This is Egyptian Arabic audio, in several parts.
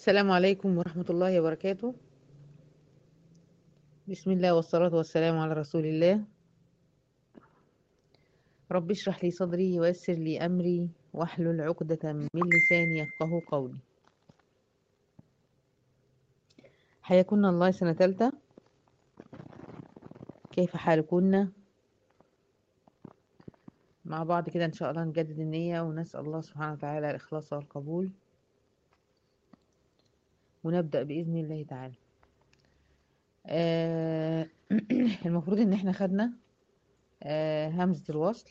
السلام عليكم ورحمة الله وبركاته بسم الله والصلاة والسلام على رسول الله رب اشرح لي صدري ويسر لي أمري واحلل عقدة من لساني يفقه قولي حياكن الله سنة تالتة كيف حالكن مع بعض كده إن شاء الله نجدد النية ونسأل الله سبحانه وتعالى الإخلاص والقبول ونبدأ بإذن الله تعالى آه المفروض إن احنا خدنا آه همزة الوصل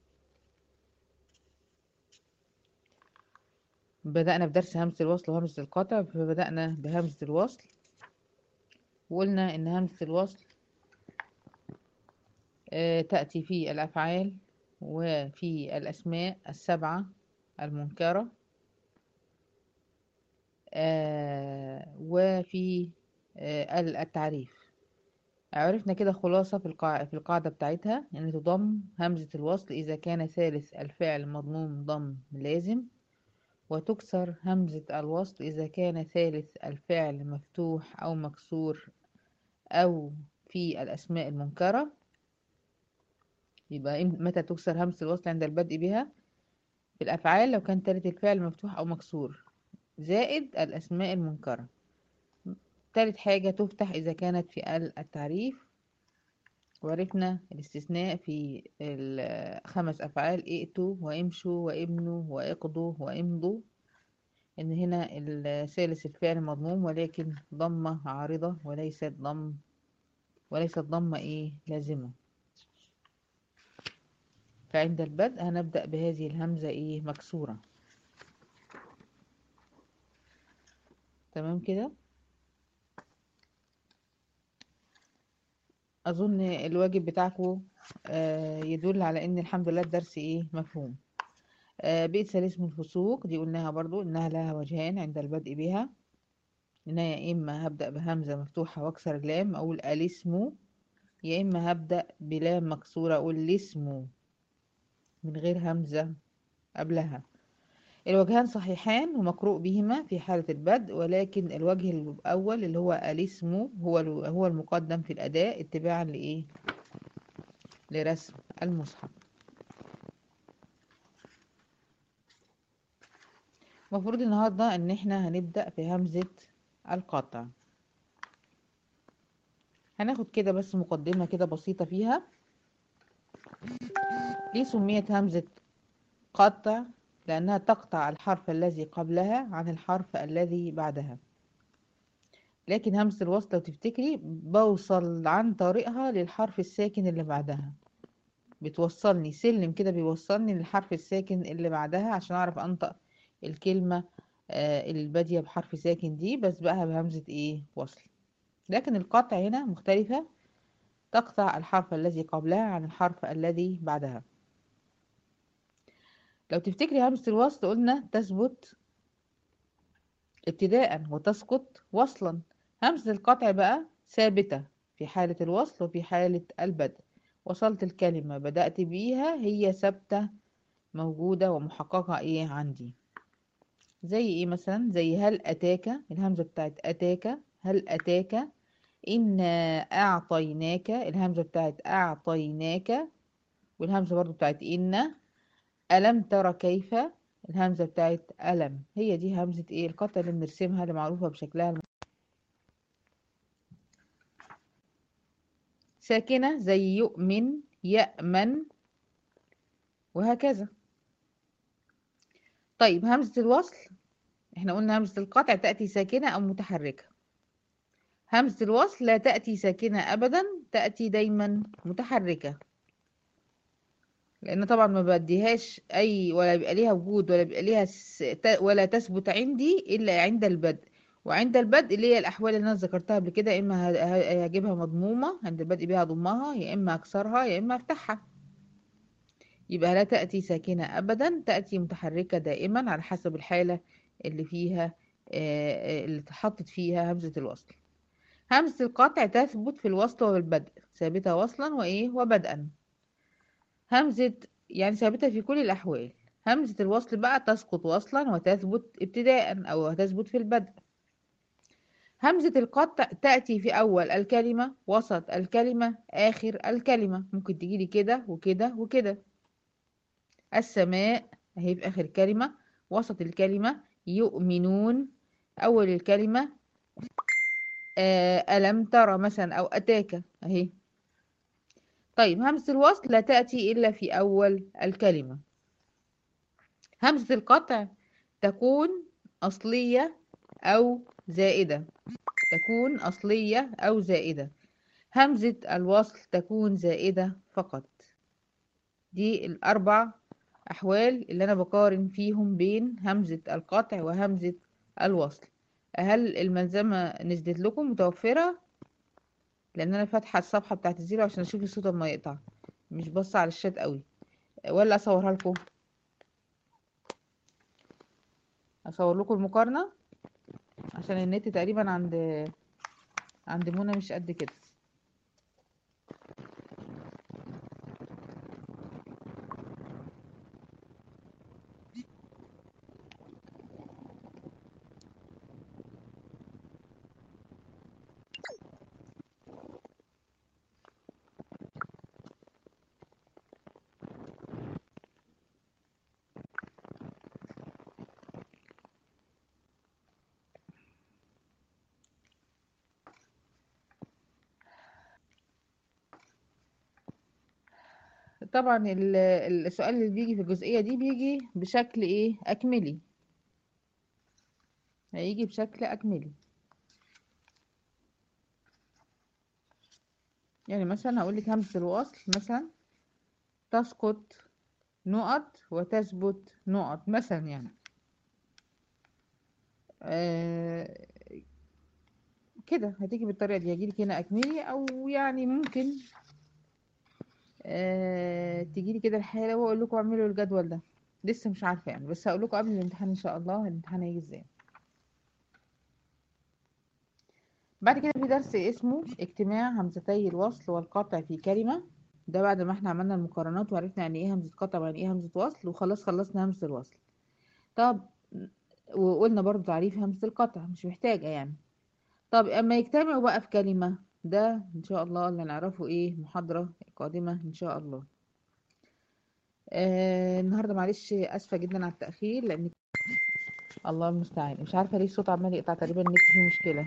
بدأنا بدرس همزة الوصل وهمزة القطع فبدأنا بهمزة الوصل وقلنا إن همزة الوصل آه تأتي في الأفعال وفي الأسماء السبعة المنكرة آه وفي آه التعريف عرفنا كده خلاصة في القاعدة, في القاعدة بتاعتها أن يعني تضم همزة الوصل إذا كان ثالث الفعل مضموم ضم لازم وتكسر همزة الوصل إذا كان ثالث الفعل مفتوح أو مكسور أو في الأسماء المنكرة يبقى متى تكسر همزة الوصل عند البدء بها في الأفعال لو كان ثالث الفعل مفتوح أو مكسور زائد الأسماء المنكرة ثالث حاجة تفتح إذا كانت في التعريف وعرفنا الاستثناء في الخمس أفعال ائتوا وامشوا وابنوا واقضوا وامضوا إن هنا الثالث الفعل مضموم ولكن ضمة عارضة وليست ضم وليست ضمة إيه لازمة فعند البدء هنبدأ بهذه الهمزة إيه مكسورة تمام كده اظن الواجب بتاعكم يدل على ان الحمد لله الدرس ايه مفهوم بئس الاسم الفسوق دي قلناها برضو انها لها وجهان عند البدء بها انها يا اما هبدأ بهمزة مفتوحة واكسر اللام اقول الاسم يا اما هبدأ بلام مكسورة اقول الاسم من غير همزة قبلها الوجهان صحيحان ومقروء بهما في حالة البدء ولكن الوجه الأول اللي هو الاسم هو هو المقدم في الأداء اتباعا لإيه؟ لرسم المصحف المفروض النهاردة إن احنا هنبدأ في همزة القطع هناخد كده بس مقدمة كده بسيطة فيها ليه سميت همزة قطع لأنها تقطع الحرف الذي قبلها عن الحرف الذي بعدها لكن همزة الوصل لو تفتكري بوصل عن طريقها للحرف الساكن اللي بعدها بتوصلني سلم كده بيوصلني للحرف الساكن اللي بعدها عشان أعرف أنطق الكلمة آه البادية بحرف ساكن دي بس بقى بهمزة إيه وصل لكن القطع هنا مختلفة تقطع الحرف الذي قبلها عن الحرف الذي بعدها لو تفتكري همزة الوصل قلنا تثبت ابتداء وتسقط وصلا همزة القطع بقى ثابتة في حالة الوصل وفي حالة البدء وصلت الكلمة بدأت بيها هي ثابتة موجودة ومحققة ايه عندي زي ايه مثلا زي هل أتاك الهمزة بتاعت أتاك هل أتاك إنا أعطيناك الهمزة بتاعت أعطيناك والهمزة برضو بتاعت إنا ألم ترى كيف الهمزة بتاعت ألم هي دي همزة ايه القطع اللي بنرسمها اللي معروفة بشكلها الم... ساكنة زي يؤمن يأمن وهكذا طيب همزة الوصل احنا قلنا همزة القطع تأتي ساكنة أو متحركة همزة الوصل لا تأتي ساكنة أبدا تأتي دايما متحركة لان طبعا ما بديهاش اي ولا بيبقى ليها وجود ولا بيبقى ليها س... ولا تثبت عندي الا عند البدء وعند البدء اللي هي الاحوال اللي انا ذكرتها قبل كده اما هجيبها مضمومه عند البدء بها ضمها يا اما اكسرها يا اما افتحها يبقى لا تاتي ساكنه ابدا تاتي متحركه دائما على حسب الحاله اللي فيها اللي اتحطت فيها همزه الوصل همزه القطع تثبت في الوصل والبدء ثابته وصلا وايه وبدءا همزة يعني ثابتة في كل الأحوال همزة الوصل بقى تسقط وصلا وتثبت ابتداء أو تثبت في البدء همزة القطع تأتي في أول الكلمة وسط الكلمة آخر الكلمة ممكن تجيلي كده وكده وكده السماء أهي في آخر الكلمة وسط الكلمة يؤمنون أول الكلمة آه، ألم ترى مثلا أو أتاك أهي طيب همزة الوصل لا تأتي إلا في أول الكلمة همزة القطع تكون أصلية أو زائدة تكون أصلية أو زائدة همزة الوصل تكون زائدة فقط دي الأربع أحوال اللي أنا بقارن فيهم بين همزة القطع وهمزة الوصل هل الملزمة نزلت لكم متوفرة لأن أنا فاتحة الصفحة بتاعت الزيرو عشان أشوف الصوت ما يقطع مش بص على الشات قوي ولا أصورها لكم أصور لكم المقارنة عشان النت تقريبا عند عند منى مش قد كده طبعا ال- السؤال اللي بيجي في الجزئية دي بيجي بشكل ايه أكملي هيجي بشكل أكملي يعني مثلا هقول لك همزة الوصل مثلا تسقط نقط وتثبت نقط مثلا يعني آه كده هتيجي بالطريقة دي هجيلك هنا أكملي أو يعني ممكن آه تجيلي كده الحالة وأقول لكم اعملوا الجدول ده لسه مش عارفة يعني بس هقول لكم قبل الامتحان إن شاء الله الامتحان هيجي ازاي بعد كده في درس اسمه اجتماع همزتي الوصل والقطع في كلمة ده بعد ما احنا عملنا المقارنات وعرفنا يعني ايه همزة قطع ويعني ايه همزة وصل وخلاص خلصنا همزة الوصل طب وقلنا برضو تعريف همزة القطع مش محتاجة يعني طب اما يجتمعوا بقى في كلمة ده ان شاء الله اللي نعرفه ايه محاضرة قادمة ان شاء الله آه النهاردة معلش اسفة جدا على التأخير لان الله المستعان مش عارفة ليه الصوت عمال يقطع تقريبا النت فيه مشكلة